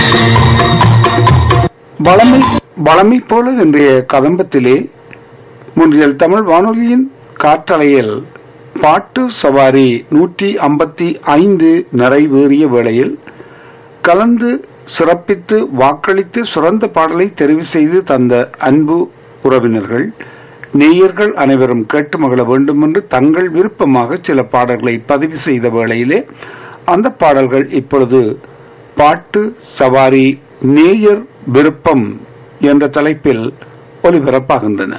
வளமை வளமை போல இன்றைய கதம்பத்திலே முன்றியல் தமிழ் வானொலியின் காற்றலையில் பாட்டு சவாரி நூற்றி ஐம்பத்தி ஐந்து நிறைவேறிய வேளையில் கலந்து சிறப்பித்து வாக்களித்து சிறந்த பாடலை தெரிவு செய்து தந்த அன்பு உறவினர்கள் நேயர்கள் அனைவரும் கேட்டு மகிழ வேண்டும் என்று தங்கள் விருப்பமாக சில பாடல்களை பதிவு செய்த வேளையிலே அந்த பாடல்கள் இப்பொழுது பாட்டு சவாரி நேயர் விருப்பம் என்ற தலைப்பில் ஒலிபரப்பாகின்றன